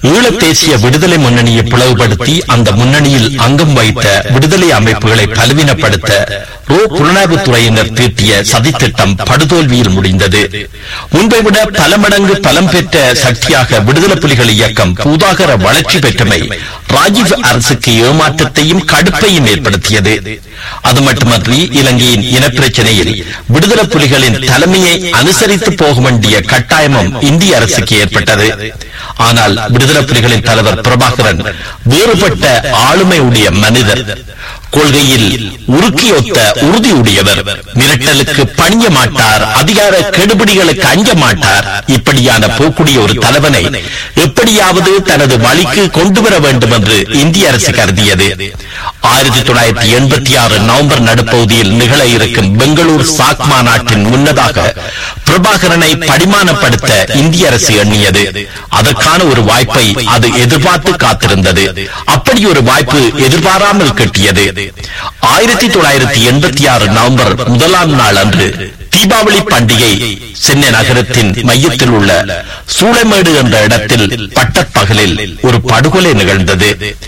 ஈழத் தேசிய விடுதலை முன்னணியை பிளவுபடுத்தி அந்த முன்னணியில் அங்கம் வைத்த விடுதலை அமைப்புகளை பலவீனப்படுத்த ரோ புலனாய்வுத்துறையினர் தீட்டிய சதித்திட்டம் படுதோல்வியில் முடிந்தது முன்பை விட பல மடங்கு பலம் பெற்ற சக்தியாக விடுதலை புலிகள் இயக்கம் பூதாகர வளர்ச்சி பெற்றமை ராஜீவ் அரசுக்கு ஏமாற்றத்தையும் கடுப்பையும் ஏற்படுத்தியது அது மட்டுமன்றி இலங்கையின் இனப்பிரச்சனையில் விடுதலை புலிகளின் தலைமையை அனுசரித்து போக வேண்டிய கட்டாயமும் இந்திய அரசுக்கு ஏற்பட்டது ஆனால் விடுதலை புலிகளின் தலைவர் பிரபாகரன் வேறுபட்ட ஆளுமையுடைய மனிதர் கொள்கையில் உருக்கியொத்த உறுதியுடையவர் மிரட்டலுக்கு பணிய மாட்டார் அதிகார கெடுபிடிகளுக்கு அஞ்ச மாட்டார் இப்படியான போக்குடைய ஒரு தலைவனை எப்படியாவது தனது வழிக்கு கொண்டு வர வேண்டும் என்று இந்திய அரசு கருதியது ஆயிரத்தி தொள்ளாயிரத்தி எண்பத்தி ஆறு நவம்பர் நடுப்பகுதியில் நிகழ இருக்கும் பெங்களூர் சாக் மாநாட்டின் முன்னதாக பிரபாகரனை படிமானப்படுத்த இந்திய அரசு எண்ணியது அதற்கான ஒரு வாய்ப்பை அது எதிர்பார்த்து காத்திருந்தது அப்படி ஒரு வாய்ப்பு எதிர்பாராமல் கிட்டியது ஆயிரத்தி தொள்ளாயிரத்தி எண்பத்தி ஆறு நவம்பர் முதலாம் நாள் அன்று தீபாவளி பண்டிகை சென்னை நகரத்தின் மையத்தில் உள்ள சூளைமேடு என்ற இடத்தில் பட்டப்பகலில் ஒரு படுகொலை நிகழ்ந்தது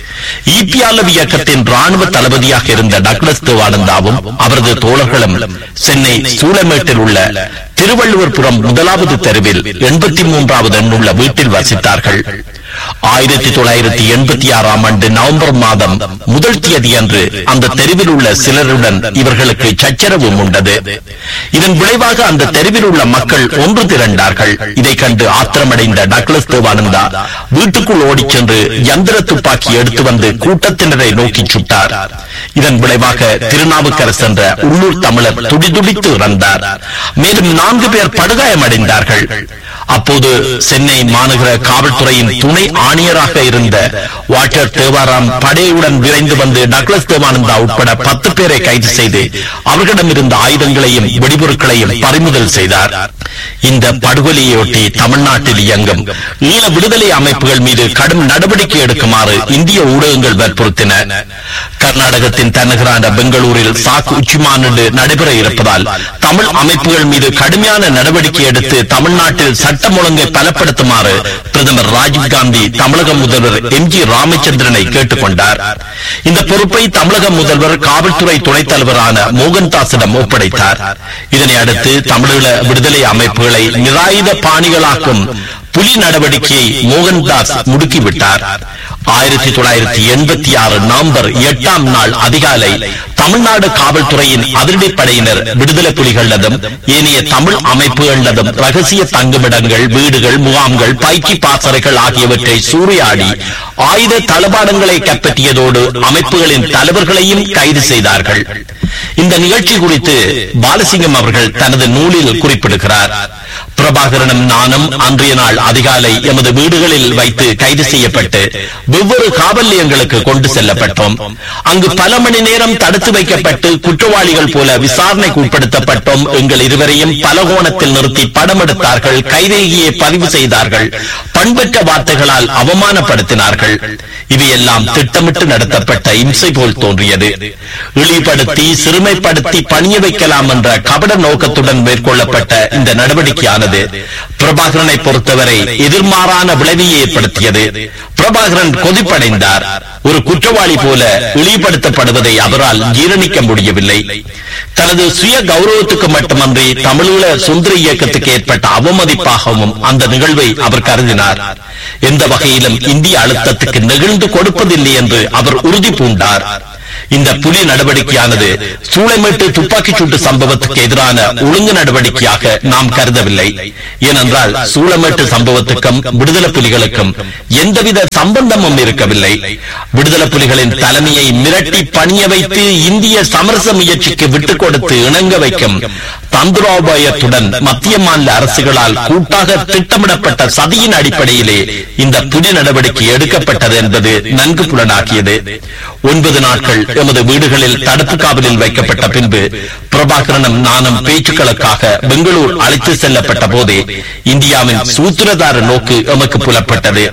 ஈபியாலவ் இயக்கத்தின் ராணுவ தளபதியாக இருந்த டக்ளஸ் தேவானந்தாவும் அவரது தோழர்களும் சென்னை சூளைமேட்டில் உள்ள திருவள்ளுவர்புரம் முதலாவது தெருவில் எண்பத்தி மூன்றாவது எண்ணுள்ள வீட்டில் வசித்தார்கள் ஆயிரத்தி தொள்ளாயிரத்தி எண்பத்தி ஆறாம் ஆண்டு நவம்பர் மாதம் முதல் தேதி அன்று அந்த தெருவில் உள்ள சிலருடன் இவர்களுக்கு சச்சரவும் உண்டது இதன் விளைவாக அந்த தெருவில் உள்ள மக்கள் ஒன்று திரண்டார்கள் இதை கண்டு ஆத்திரமடைந்த டக்ளஸ் தேவானந்தா வீட்டுக்குள் ஓடிச் சென்று யந்திர துப்பாக்கி எடுத்து வந்து கூட்டத்தினரை நோக்கி சுட்டார் இதன் விளைவாக திருநாவுக்கரசு என்ற உள்ளூர் தமிழர் துடிதுடித்து இறந்தார் மேலும் நான்கு பேர் படுகாயமடைந்தார்கள் அப்போது சென்னை மாநகர காவல்துறையின் துணை ஆணையராக இருந்த வாட்டர் தேவாராம் படையுடன் விரைந்து வந்து டக்ளஸ் தேவானந்தா உட்பட பத்து பேரை கைது செய்து அவர்களிடம் இருந்த ஆயுதங்களையும் வெடிபொருட்களையும் பறிமுதல் செய்தார் இந்த படுகொலையொட்டி தமிழ்நாட்டில் இயங்கும் ஈழ விடுதலை அமைப்புகள் மீது கடும் நடவடிக்கை எடுக்குமாறு இந்திய ஊடகங்கள் வற்புறுத்தின கர்நாடகத்தின் தலைநகரான பெங்களூரில் சாக்கு உச்சி மாநாடு நடைபெற இருப்பதால் தமிழ் அமைப்புகள் மீது கடுமையான நடவடிக்கை எடுத்து தமிழ்நாட்டில் சட்டம் ஒழுங்கை பலப்படுத்துமாறு பிரதமர் ராஜீவ்காந்தி தமிழக முதல்வர் எம் ஜி ராமச்சந்திரனை கேட்டுக் கொண்டார் இந்த பொறுப்பை தமிழக முதல்வர் காவல்துறை துணைத் தலைவரான மோகன்தாஸிடம் ஒப்படைத்தார் இதனை அடுத்து தமிழீழ விடுதலை அமைப்புகளை நிராயுத பாணிகளாக்கும் புலி நடவடிக்கையை மோகன்தாஸ் முடுக்கிவிட்டார் ஆயிரத்தி தொள்ளாயிரத்தி எண்பத்தி ஆறு நவம்பர் எட்டாம் நாள் அதிகாலை தமிழ்நாடு காவல்துறையின் அதிரடிப்படையினர் விடுதலை புலிகளதும் ஏனைய தமிழ் அமைப்புகளதும் ரகசிய தங்குமிடங்கள் வீடுகள் முகாம்கள் பைக்கி பாசறைகள் ஆகியவற்றை சூறையாடி ஆயுத தளபாடங்களை கைப்பற்றியதோடு அமைப்புகளின் தலைவர்களையும் கைது செய்தார்கள் இந்த நிகழ்ச்சி குறித்து பாலசிங்கம் அவர்கள் தனது நூலில் குறிப்பிடுகிறார் பிரபாகரனும் நானும் அன்றைய நாள் அதிகாலை எமது வீடுகளில் வைத்து கைது செய்யப்பட்டு வெவ்வேறு காவல் நிலையங்களுக்கு கொண்டு செல்லப்பட்டோம் அங்கு பல மணி நேரம் தடுத்து வைக்கப்பட்டு குற்றவாளிகள் போல விசாரணைக்கு உட்படுத்தப்பட்டோம் எங்கள் இருவரையும் பல கோணத்தில் நிறுத்தி படம் எடுத்தார்கள் கைரேகியை பதிவு செய்தார்கள் பண்பற்ற வார்த்தைகளால் அவமானப்படுத்தினார்கள் இவையெல்லாம் திட்டமிட்டு நடத்தப்பட்ட இம்சை போல் தோன்றியது இழிப்படுத்தி சிறுமைப்படுத்தி பணிய வைக்கலாம் என்ற கபட நோக்கத்துடன் மேற்கொள்ளப்பட்ட இந்த நடவடிக்கையானது பிரபாகரனை பொறுத்தவரை எதிர்மாறான விளைவை ஏற்படுத்தியது பிரபாகரன் கொதிப்படைந்தார் ஒரு குற்றவாளி போல இழிப்படுத்தப்படுவதை அவரால் ஜீரணிக்க முடியவில்லை தனது சுய கௌரவத்துக்கு மட்டுமன்றி தமிழீழ சுந்தர இயக்கத்துக்கு ஏற்பட்ட அவமதிப்பாகவும் அந்த நிகழ்வை அவர் கருதினார் எந்த வகையிலும் இந்திய அழுத்தத்துக்கு நெகிழ்ந்து கொடுப்பதில்லை என்று அவர் உறுதி பூண்டார் இந்த புலி நடவடிக்கையானது சூளைமேட்டு துப்பாக்கிச் சூட்டு சம்பவத்துக்கு எதிரான ஒழுங்கு நடவடிக்கையாக நாம் கருதவில்லை ஏனென்றால் சூளமேட்டு சம்பவத்துக்கும் விடுதலை புலிகளுக்கும் எந்தவித சம்பந்தமும் இருக்கவில்லை விடுதலை புலிகளின் தலைமையை மிரட்டி பணிய வைத்து இந்திய சமரச முயற்சிக்கு விட்டுக் கொடுத்து இணங்க வைக்கும் தந்திரோபாயத்துடன் மத்திய மாநில அரசுகளால் கூட்டாக திட்டமிடப்பட்ட சதியின் அடிப்படையிலே இந்த புலி நடவடிக்கை எடுக்கப்பட்டது என்பது நன்கு புலனாகியது ஒன்பது நாட்கள் எமது வீடுகளில் தடுப்பு காவலில் வைக்கப்பட்ட பின்பு பிரபாகரனும் நானும் பேச்சுக்களுக்காக பெங்களூர் அழைத்து செல்லப்பட்ட போதே இந்தியாவின் சூத்திரதார நோக்கு எமக்கு புலப்பட்டது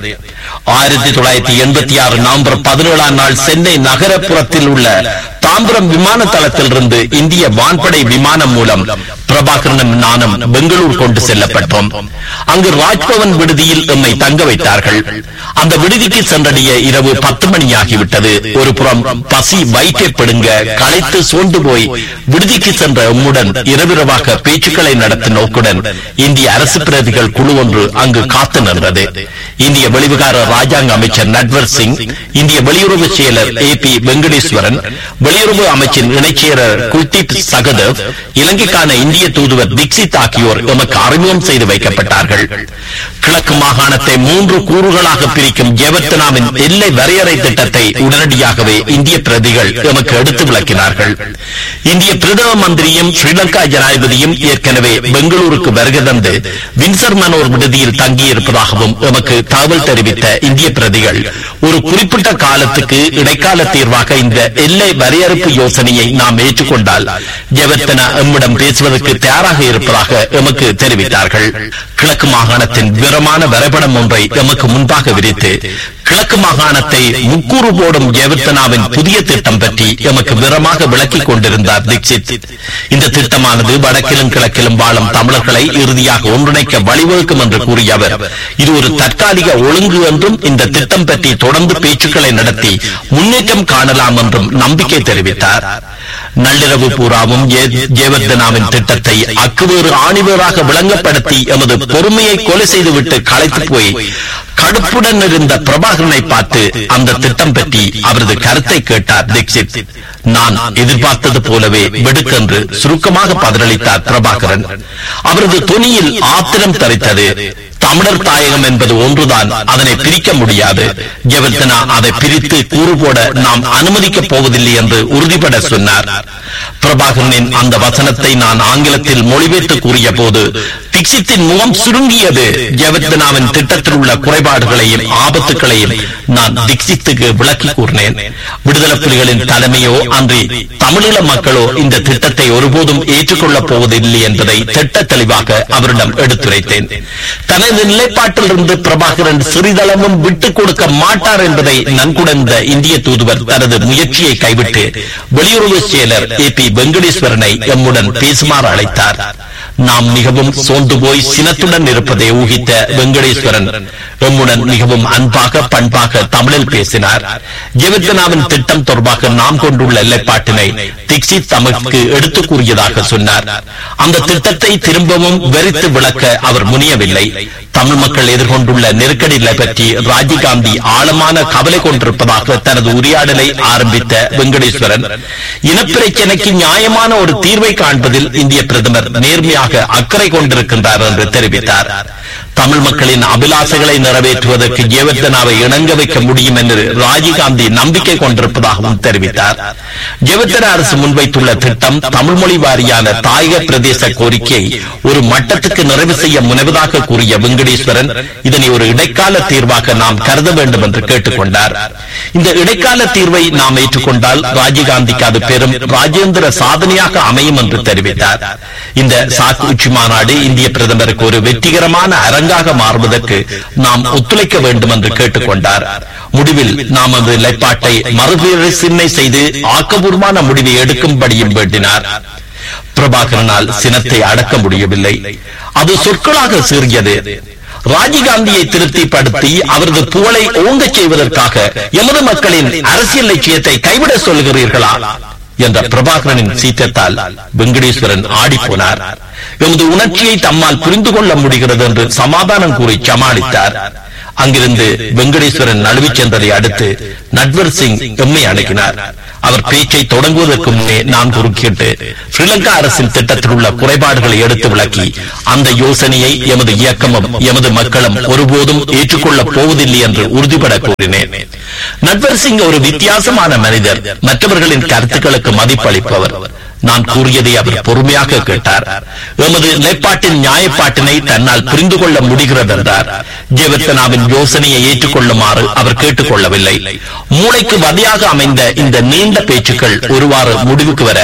ஆயிரத்தி தொள்ளாயிரத்தி எண்பத்தி ஆறு நவம்பர் பதினேழாம் நாள் சென்னை நகரப்புறத்தில் உள்ள தாம்பரம் விமான தளத்திலிருந்து இந்திய வான்படை விமானம் மூலம் பிரபாகரனும் நானும் பெங்களூர் கொண்டு செல்லப்பட்டோம் அங்கு ராஜ்பவன் விடுதியில் எம்மை தங்க வைத்தார்கள் அந்த விடுதிக்கு சென்றடைய இரவு பத்து மணியாகிவிட்டது ஒரு புறம் பசி வயிற்றை பிடுங்க களைத்து சோர்ந்து போய் விடுதிக்கு சென்ற எம்முடன் இரவிரவாக பேச்சுக்களை நடத்தும் நோக்குடன் இந்திய அரசு பிரதிகள் குழு ஒன்று அங்கு காத்து நின்றது இந்திய வெளிவிகார ராஜாங்க அமைச்சர் நட்வர் சிங் இந்திய வெளியுறவு செயலர் ஏ பி வெங்கடேஸ்வரன் வெளியுறவு அமைச்சின் இணைச் செயலர் குல்தீப் சகதேவ் இலங்கைக்கான இந்திய தூதுவர் தீக்ஷித் ஆகியோர் எமக்கு அறிமுகம் செய்து வைக்கப்பட்டார்கள் கிழக்கு மாகாணத்தை மூன்று கூறுகளாக பிரிக்கும் ஜெவத்தனாவின் எல்லை வரையறை திட்டத்தை உடனடியாகவே இந்திய பிரதிகள் எமக்கு எடுத்து விளக்கினார்கள் இந்திய பிரதம மந்திரியும் ஸ்ரீலங்கா ஜனாதிபதியும் ஏற்கனவே பெங்களூருக்கு வருகை தந்து வின்சர் மனோர் விடுதியில் தங்கியிருப்பதாகவும் எமக்கு தகவல் தெரிவித்த இந்திய பிரதிகள் ஒரு குறிப்பிட்ட காலத்துக்கு இடைக்கால தீர்வாக இந்த எல்லை வரையறுப்பு யோசனையை நாம் ஏற்றுக்கொண்டால் ஜெவத்தனா எம்மிடம் பேசுவதற்கு தயாராக இருப்பதாக எமக்கு தெரிவித்தார்கள் கிழக்கு மாகாணத்தின் விவரமான வரைபடம் ஒன்றை எமக்கு முன்பாக விரித்து கிழக்கு மாகாணத்தை முக்கூறு போடும் ஜெயவர்த்தனாவின் புதிய திட்டம் பற்றி எமக்கு விவரமாக விளக்கிக் கொண்டிருந்தார் தீட்சித் இந்த திட்டமானது வடக்கிலும் கிழக்கிலும் வாழும் தமிழர்களை இறுதியாக ஒன்றிணைக்க வழிவகுக்கும் என்று கூறிய அவர் இது ஒரு தற்காலிக ஒழுங்கு என்றும் இந்த திட்டம் பற்றி தொடர்ந்து பேச்சுக்களை நடத்தி முன்னேற்றம் காணலாம் என்றும் நம்பிக்கை தெரிவித்தார் நள்ளிரவு பூராவும் ஜெயவர்தனாவின் திட்டத்தை அக்குவேறு ஆணிவேராக விளங்கப்படுத்தி எமது பொறுமையை கொலை செய்துவிட்டு களைத்து போய் கடுப்புடன் இருந்த பிரபாகரனை பார்த்து அந்த திட்டம் பற்றி அவரது கருத்தை கேட்டார் தீட்சித் நான் எதிர்பார்த்தது போலவே வெடுக்கென்று சுருக்கமாக பதிலளித்தார் பிரபாகரன் அவரது துணியில் ஆத்திரம் தரித்தது தமிழர் தாயகம் என்பது ஒன்றுதான் அதனை பிரிக்க முடியாது ஜெவர்தனா அதை பிரித்து கூறு போட நாம் அனுமதிக்கப் போவதில்லை என்று உறுதிபட சொன்னார் பிரபாகரனின் அந்த வசனத்தை நான் ஆங்கிலத்தில் மொழிபெயர்த்து கூறிய போது தீட்சித்தின் முகம் சுருங்கியது ஜெவர்தனாவின் திட்டத்தில் உள்ள குறைபாடுகளையும் ஆபத்துகளையும் நான் தீட்சித்துக்கு விளக்கி கூறினேன் விடுதலை புலிகளின் தலைமையோ அன்றி தமிழீழ மக்களோ இந்த திட்டத்தை ஒருபோதும் ஏற்றுக்கொள்ளப் போவதில்லை என்பதை திட்ட தெளிவாக அவரிடம் எடுத்துரைத்தேன் தனது நிலைப்பாட்டிலிருந்து பிரபாகரன் சிறிதளவும் விட்டுக் கொடுக்க மாட்டார் என்பதை நன்குணர்ந்த இந்திய தூதுவர் தனது முயற்சியை கைவிட்டு வெளியுறவு செயலர் ஏ பி வெங்கடேஸ்வரனை எம்முடன் பேசுமாறு அழைத்தார் நாம் மிகவும் சோர்ந்து போய் சினத்துடன் இருப்பதை ஊகித்த வெங்கடேஸ்வரன் எம்முடன் மிகவும் அன்பாக பண்பாக தமிழில் பேசினார் ஜெவர்தனாவின் திட்டம் தொடர்பாக நாம் கொண்டுள்ள எல்லைப்பாட்டினை தீக்ஷித் தமக்கு எடுத்துக் கூறியதாக சொன்னார் அந்த திட்டத்தை திரும்பவும் வெறித்து விளக்க அவர் முனியவில்லை தமிழ் மக்கள் எதிர்கொண்டுள்ள நெருக்கடிகளை பற்றி ராஜீவ்காந்தி ஆழமான கவலை கொண்டிருப்பதாக தனது உரையாடலை ஆரம்பித்த வெங்கடேஸ்வரன் இனப்பிரச்சனைக்கு நியாயமான ஒரு தீர்வை காண்பதில் இந்திய பிரதமர் நேர்மையாக அக்கறை கொண்டிருக்கின்றார் என்று தெரிவித்தார் தமிழ் மக்களின் அபிலாசைகளை நிறைவேற்றுவதற்கு ஜெயவர்தனாவை இணங்க வைக்க முடியும் என்று ராஜீவ்காந்தி நம்பிக்கை கொண்டிருப்பதாகவும் தெரிவித்தார் ஜெயவர்தன அரசு முன்வைத்துள்ள திட்டம் தமிழ் மொழி வாரியான தாயக பிரதேச கோரிக்கையை ஒரு மட்டத்துக்கு நிறைவு செய்ய முனைவதாக கூறிய வெங்கடேஸ்வரன் இதனை ஒரு இடைக்கால தீர்வாக நாம் கருத வேண்டும் என்று கேட்டுக்கொண்டார் இந்த இடைக்கால தீர்வை நாம் ஏற்றுக்கொண்டால் ராஜீவ்காந்திக்கு அது பெரும் ராஜேந்திர சாதனையாக அமையும் என்று தெரிவித்தார் இந்த சாக்கு உச்சி மாநாடு இந்திய பிரதமருக்கு ஒரு வெற்றிகரமான அரங்காக மாறுவதற்கு நாம் ஒத்துழைக்க வேண்டும் என்று கேட்டுக்கொண்டார் முடிவில் நாம் அந்த நிலைப்பாட்டை மறுபரிசீலனை செய்து ஆக்கபூர்வமான முடிவை எடுக்கும்படியும் வேண்டினார் பிரபாகரனால் சினத்தை அடக்க முடியவில்லை அது சொற்களாக சீறியது ராஜீவ்காந்தியை திருப்திப்படுத்தி அவரது புகழை ஓங்கச் செய்வதற்காக எமது மக்களின் அரசியல் லட்சியத்தை கைவிட சொல்கிறீர்களா என்ற பிரபாகரனின் சீற்றத்தால் வெங்கடேஸ்வரன் ஆடிப்போனார் எமது உணர்ச்சியை தம்மால் புரிந்து கொள்ள முடிகிறது என்று சமாதானம் கூறி சமாளித்தார் அங்கிருந்து வெங்கடேஸ்வரன் நழுவிச் சென்றதை அடுத்து நட்வர் சிங் எம்மை அணுகினார் அவர் பேச்சை தொடங்குவதற்கு முன்னே நான் குறுக்கிட்டு ஸ்ரீலங்கா அரசின் திட்டத்தில் உள்ள குறைபாடுகளை எடுத்து விளக்கி அந்த யோசனையை எமது இயக்கமும் எமது மக்களும் ஒருபோதும் ஏற்றுக்கொள்ளப் போவதில்லை என்று உறுதிபட கூறினேன் நட்வர் சிங் ஒரு வித்தியாசமான மனிதர் மற்றவர்களின் கருத்துக்களுக்கு மதிப்பளிப்பவர் நான் கூறியதை அவர் பொறுமையாக கேட்டார் எமது நிலைப்பாட்டின் நியாயப்பாட்டினை தன்னால் புரிந்து கொள்ள முடிகிறது என்றார் ஜெயவர்த்தனாவின் யோசனையை ஏற்றுக்கொள்ளுமாறு அவர் கேட்டுக்கொள்ளவில்லை மூளைக்கு வதையாக அமைந்த இந்த நீண்ட பேச்சுக்கள் ஒருவாறு முடிவுக்கு வர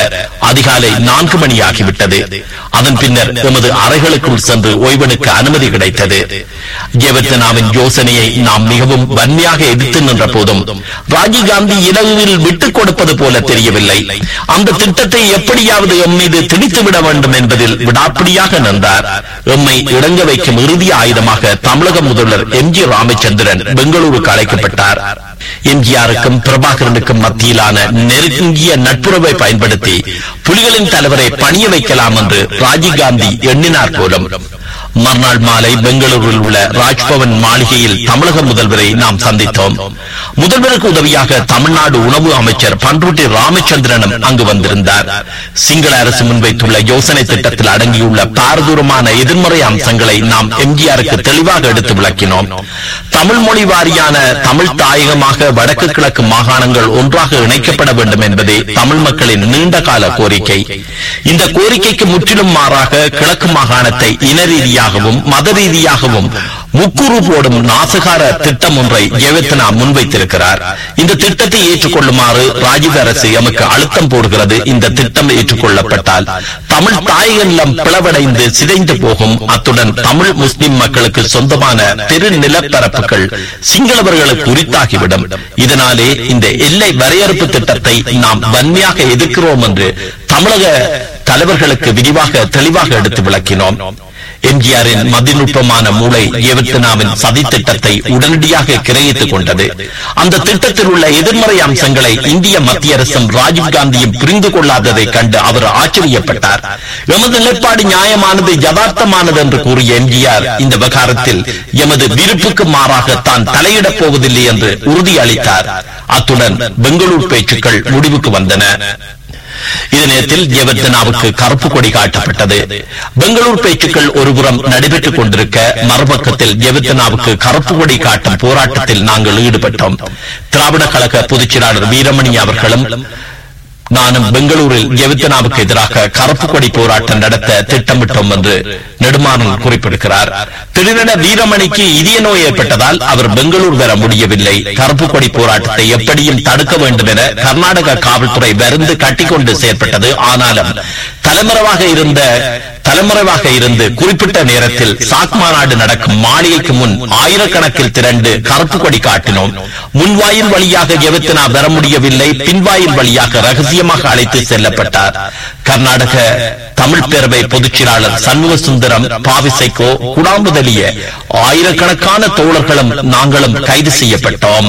அதிகாலை நான்கு மணி ஆகிவிட்டது அதன் பின்னர் எமது அறைகளுக்குள் சென்று ஓய்வெடுக்க அனுமதி கிடைத்தது ஜெயவர்தனாவின் யோசனையை நாம் மிகவும் வன்மையாக எதிர்த்து நின்ற போதும் ராஜீவ்காந்தி இலகுவில் விட்டுக் கொடுப்பது போல தெரியவில்லை அந்த திட்டத்தை எப்படியாவது எம் மீது திணித்து விட வேண்டும் என்பதில் விடாப்பிடியாக நின்றார் எம்மை இடங்க வைக்கும் இறுதி ஆயுதமாக தமிழக முதல்வர் எம் ஜி ராமச்சந்திரன் பெங்களூருக்கு அழைக்கப்பட்டார் எம்ஜிஆருக்கும் பிரபாகரனுக்கும் மத்தியிலான நெருங்கிய நட்புறவை பயன்படுத்தி புலிகளின் தலைவரை பணிய வைக்கலாம் என்று ராஜீவ்காந்தி எண்ணினார் போலும் மறுநாள் மாலை பெங்களூரில் உள்ள ராஜ்பவன் மாளிகையில் தமிழக முதல்வரை நாம் சந்தித்தோம் முதல்வருக்கு உதவியாக தமிழ்நாடு உணவு அமைச்சர் பன்ருட்டி ராமச்சந்திரனும் அங்கு வந்திருந்தார் சிங்கள அரசு முன்வைத்துள்ள யோசனை திட்டத்தில் அடங்கியுள்ள பாரதூரமான எதிர்மறை அம்சங்களை நாம் எம்ஜிஆருக்கு தெளிவாக எடுத்து விளக்கினோம் தமிழ் மொழி வாரியான தமிழ் தாயகமாக வடக்கு கிழக்கு மாகாணங்கள் ஒன்றாக இணைக்கப்பட வேண்டும் என்பதே தமிழ் மக்களின் நீண்ட கால கோரிக்கை இந்த கோரிக்கைக்கு முற்றிலும் மாறாக கிழக்கு மாகாணத்தை இன ரீதியாகவும் மத ரீதியாகவும் முக்குறு போடும் நாசகார திட்டம் ஒன்றை ஜெயவர்த்தனா முன்வைத்திருக்கிறார் இந்த திட்டத்தை ஏற்றுக்கொள்ளுமாறு ராஜீவ் அரசு எமக்கு அழுத்தம் போடுகிறது இந்த திட்டம் ஏற்றுக்கொள்ளப்பட்டால் தமிழ் தாயக நிலம் பிளவடைந்து சிதைந்து போகும் அத்துடன் தமிழ் முஸ்லிம் மக்களுக்கு சொந்தமான பெரு நிலப்பரப்புகள் சிங்களவர்களுக்கு உரித்தாகிவிடும் இதனாலே இந்த எல்லை வரையறுப்பு திட்டத்தை நாம் வன்மையாக எதிர்க்கிறோம் என்று தமிழக தலைவர்களுக்கு விரிவாக தெளிவாக எடுத்து விளக்கினோம் எம்ஜிஆரின் மதிநுட்பமான மூளை ஏவர்த்தனாவின் சதி திட்டத்தை உடனடியாக கிரகித்துக் கொண்டது அந்த திட்டத்தில் உள்ள எதிர்மறை அம்சங்களை இந்திய மத்திய அரசும் ராஜீவ்காந்தியும் புரிந்து கொள்ளாததை கண்டு அவர் ஆச்சரியப்பட்டார் எமது நிலைப்பாடு நியாயமானது யதார்த்தமானது என்று கூறிய எம்ஜிஆர் இந்த விவகாரத்தில் எமது விருப்புக்கு மாறாக தான் தலையிடப் போவதில்லை என்று உறுதியளித்தார் அத்துடன் பெங்களூர் பேச்சுக்கள் முடிவுக்கு வந்தன இதே நேரத்தில் ஜெயவர்தனாவுக்கு கருப்பு கொடி காட்டப்பட்டது பெங்களூர் பேச்சுக்கள் ஒருபுறம் நடைபெற்றுக் கொண்டிருக்க மறுபக்கத்தில் ஜெயவர்தனாவுக்கு கருப்பு கொடி காட்டும் போராட்டத்தில் நாங்கள் ஈடுபட்டோம் திராவிட கழக பொதுச் செயலாளர் வீரமணி அவர்களும் நானும் பெங்களூரில் ஜெயவர்தனாவுக்கு எதிராக கருப்பு கொடி போராட்டம் நடத்த திட்டமிட்டோம் என்று நெடுமாறன் குறிப்பிடுகிறார் திடீரென வீரமணிக்கு இதய நோய் ஏற்பட்டதால் அவர் பெங்களூர் வர முடியவில்லை கருப்பு கொடி போராட்டத்தை எப்படியும் தடுக்க வேண்டும் என கர்நாடக காவல்துறை வருந்து கட்டிக்கொண்டு செயற்பட்டது ஆனாலும் தலைமறைவாக இருந்த தலைமறைவாக இருந்து குறிப்பிட்ட நேரத்தில் சாக் மாநாடு நடக்கும் மாளிகைக்கு முன் ஆயிரக்கணக்கில் திரண்டு கருப்பு கொடி காட்டினோம் முன்வாயில் வழியாக ஜெவத்தினா வர முடியவில்லை பின்வாயில் வழியாக ரகசியமாக அழைத்து செல்லப்பட்டார் கர்நாடக தமிழ் பேரவை பொதுச் செயலாளர் சண்முக சுந்தரம் பாவிசைக்கோ குடாம்புதலிய ஆயிரக்கணக்கான தோழர்களும் நாங்களும் கைது செய்யப்பட்டோம்